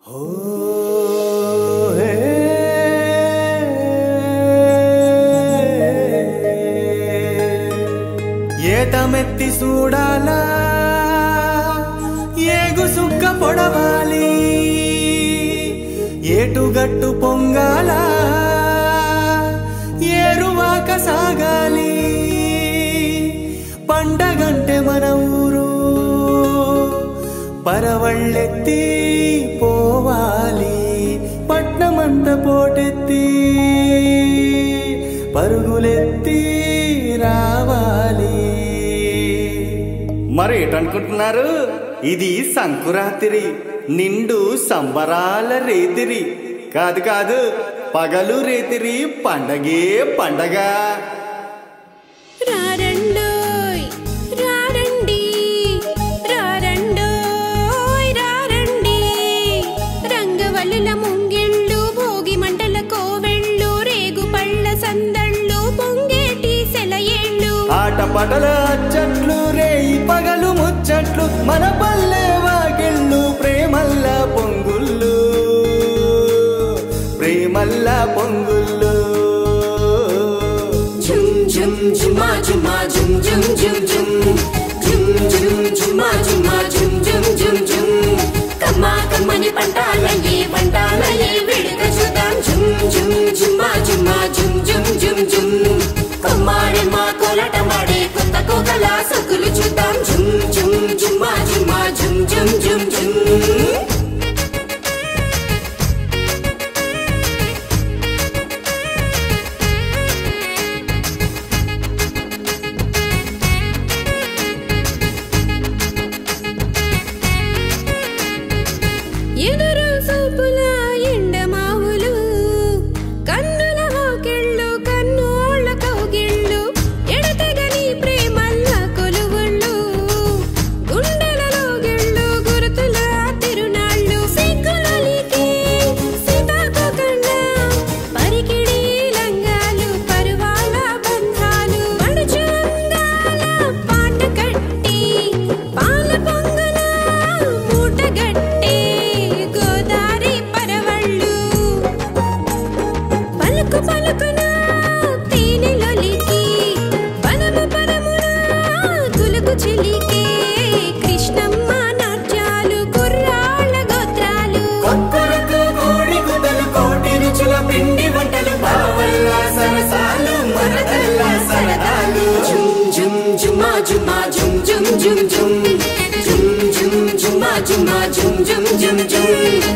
ఏటమెత్తి చూడాలా ఏగు సుక్క పొడవాలి ఏటుగట్టు పొంగాల ఏరువాక సాగాలి పండగంటే మన ఊరు పరవళ్ళెత్తి పోవాలి పట్నమంత పోటెత్తి పరుగులెత్తి రావాలి మరి ఏటనుకుంటున్నారు ఇది సంకురాత్రి నిండు సంబరాల రేతిరి కాదు కాదు పగలు రేతిరి పండగే పండగ రారండోయ్ రారండి రారండోయ్ రారండి రంగవల్లుల ముంగిళ్ళు భోగి మంటల కోవెళ్ళు రేగు పళ్ళ సందళ్ళు పొంగేటి సెలయేళ్ళు ఆటపాటల అచ్చట్లు రేయి పగలు ముచ్చట్లు మన పల్లె వాకిళ్ళు ప్రేమల్ల పొంగుళ్ళు ప్రేమల్ల పొంగుళ్ళు జుమ్ జుమ్ జుమా జుమా జుమ్ జుమ్ జుమ్ జుమ్ జుమ్ జుమ్ జుమా జుమా జుమ్ జుమ్ జుమ్ జుమ్ కమ్మా కమ్మని పంటాలయ్యే పంటాలయ్యే విడక చూద్దాం జుమ్ జుమ్ జుమా జుమా జుమ్ జుమ్ జుమ్ జుమ్ కొమ్మాడి మా కోలట మాడే కొత్త కోకల సొక్కులు చూద్దాం జుమ్ జుమ్ జుమా జుమా జుమ్ జుమ్ జుమ్ జుమ్ ఎదురు సూపుల ఎండమావులు కన్నుల వాకిళ్ళు కన్నోళ్ళ కౌగిళ్ళు ఎడతెగని ప్రేమల్ల కొలువుళ్ళు గుండెలలో గిళ్ళు గురుతుల తిరునాళ్ళు సిగ్గులలికి సీతాకోకండ పరికిడి లంగాలు పరువాల బంధాలు పడుచు అందాల పాట కట్టి పాల పొంగుల మూట గట్టి గోదారి పరవళ్ళు పలుకు పలుకున తేనెలొలికి పదము పదమున గులుకు చిలికే కృష్ణమ్మ నాట్యాలు కుర్రాళ్ళ గోత్రాలు కొక్కరకు కోడి గుడ్డలు కోటి రుచుల పిండి వంటలు బావల్ల సరసాలు మరదల్ల సరదాలు జుమ్ జుమ్ జుమా జుమా జుమ్ జుమ్ జుమ్ జుమ్ జుమ్ జుమ్ జుమా జుమా జుమ్ జుమ్ జుమ్ జుమ్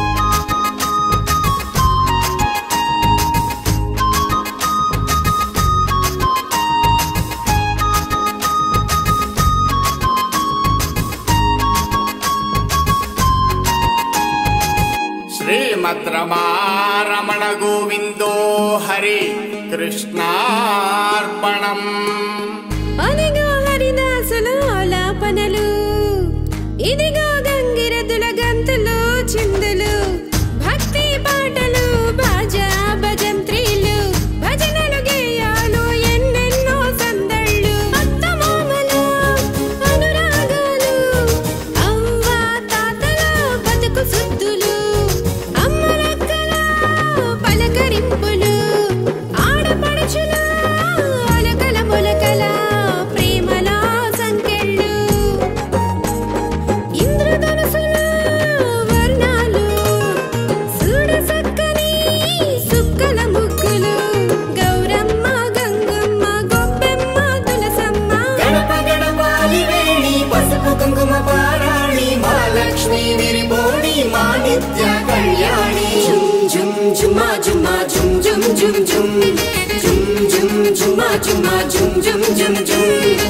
శ్రీమద్రమారమణ గోవిందో హరి కృష్ణార్పణం అదిగో హరిదాసుల ఆలాపనలు ఇదిగో గంగిరదుల గంతులు చిందులు భక్తి పాటలు బాజా భజంత్రీలు భజనలు గేయాలు ఎన్నెన్నో సందళ్ళు అత్తమామల అనురాగాలు అవ్వ తాతల బతుకు సుద్దులు అమ్మలక్కల పలకరింపులు ఆడపడుచుల అలకల మొలకల ప్రేమల సంకెళ్ళు ఇంద్రధనుసుల వర్ణాలు చూడ సక్కని సుక్కల ముగ్గులు గౌరమ్మ గంగమ్మ గొప్పెమ్మ తులసమ్మ గడప గడపాలి వేణి పసుపు కుంకుమ పారాణి మా లక్ష్మి విరిబోణి మా నిత్య కళ్యాణి జుమ్ జుమ్ జుమా జుమా జుమ్ జుమ్ జుమ్ జుమ్ జుమ్ జుమ్ జుమా జుమా జుమ్ జుమ్ జుమ్ జుమ్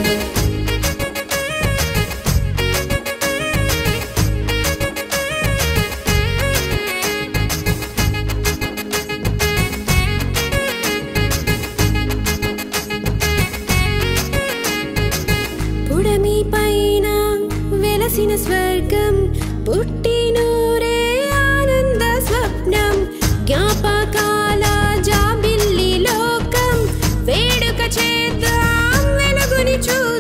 పుడమి పైన వెలసిన స్వర్గం పుట్టినూరే ఆనంద స్వప్నం జ్ఞాపకాల జాబిల్లి లోకం వేడుక చేద్దాం వెలుగుని చూద్దాం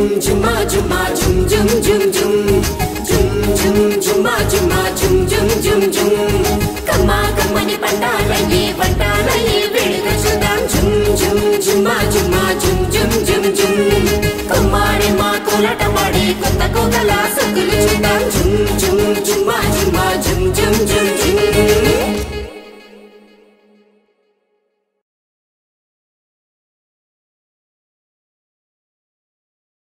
జుమ్మా జుమ్మా జుమ్ జుమ్ జుమ్ జుమ్ జుమ్ జుమ్ జుమ్మా జుమ్మా జుమ్ జుమ్ జుమ్ జుమ్ కమ్మా కమ్మని పండాలయ్యే వంటాలయ్యే వేడుక చూద్దాం జుమ్ జుమ్ జుమ్మా జుమ్మా జుమ్ జుమ్ జుమ్ జుమ్ కుమ్మాడి మా కోలటమాడి కొత్త కోకల సొక్కులు చూద్దాం